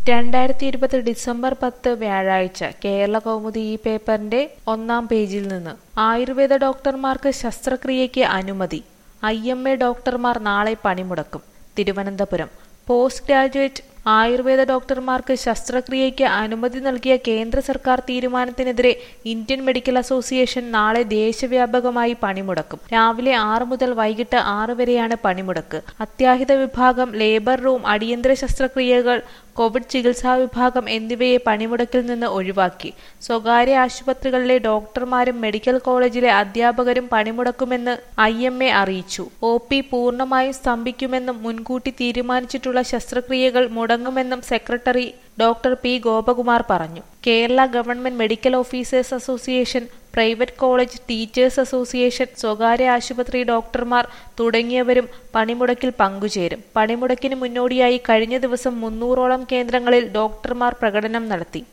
രണ്ടായിരത്തി ഇരുപത് ഡിസംബർ പത്ത് വ്യാഴാഴ്ച കേരള കൗമുദി ഈ പേപ്പറിന്റെ ഒന്നാം പേജിൽ നിന്ന് ആയുർവേദ ഡോക്ടർമാർക്ക് ശസ്ത്രക്രിയയ്ക്ക് അനുമതി ഐ എം എ ഡോക്ടർമാർ നാളെ പണിമുടക്കും തിരുവനന്തപുരം പോസ്റ്റ് ഗ്രാജുവേറ്റ് ആയുർവേദ ഡോക്ടർമാർക്ക് ശസ്ത്രക്രിയയ്ക്ക് അനുമതി നൽകിയ കേന്ദ്ര സർക്കാർ തീരുമാനത്തിനെതിരെ ഇന്ത്യൻ മെഡിക്കൽ അസോസിയേഷൻ നാളെ ദേശവ്യാപകമായി പണിമുടക്കും രാവിലെ ആറ് മുതൽ വൈകിട്ട് ആറ് വരെയാണ് പണിമുടക്ക് അത്യാഹിത വിഭാഗം ലേബർ റൂം അടിയന്തര ശസ്ത്രക്രിയകൾ കോവിഡ് ചികിത്സാ വിഭാഗം എന്നിവയെ പണിമുടക്കിൽ നിന്ന് ഒഴിവാക്കി സ്വകാര്യ ആശുപത്രികളിലെ ഡോക്ടർമാരും മെഡിക്കൽ കോളേജിലെ അധ്യാപകരും പണിമുടക്കുമെന്ന് ഐ എം എ അറിയിച്ചു ഒ പി പൂർണ്ണമായും സ്തംഭിക്കുമെന്നും മുൻകൂട്ടി തീരുമാനിച്ചിട്ടുള്ള ശസ്ത്രക്രിയകൾ മുടങ്ങുമെന്നും സെക്രട്ടറി ഡോക്ടർ പി ഗോപകുമാർ പറഞ്ഞു Kerala government medical officers association private college teachers association സ്വകാര്യ ആശുപത്രി ഡോക്ടർമാർ തുടങ്ങിയവരും പണിമുടക്കിൽ പങ്കുചേരും പണിമുടക്കിന് മുന്നോടിയായി കഴിഞ്ഞ ദിവസം മുന്നൂറോളം കേന്ദ്രങ്ങളിൽ ഡോക്ടർമാർ പ്രകടനം നടത്തി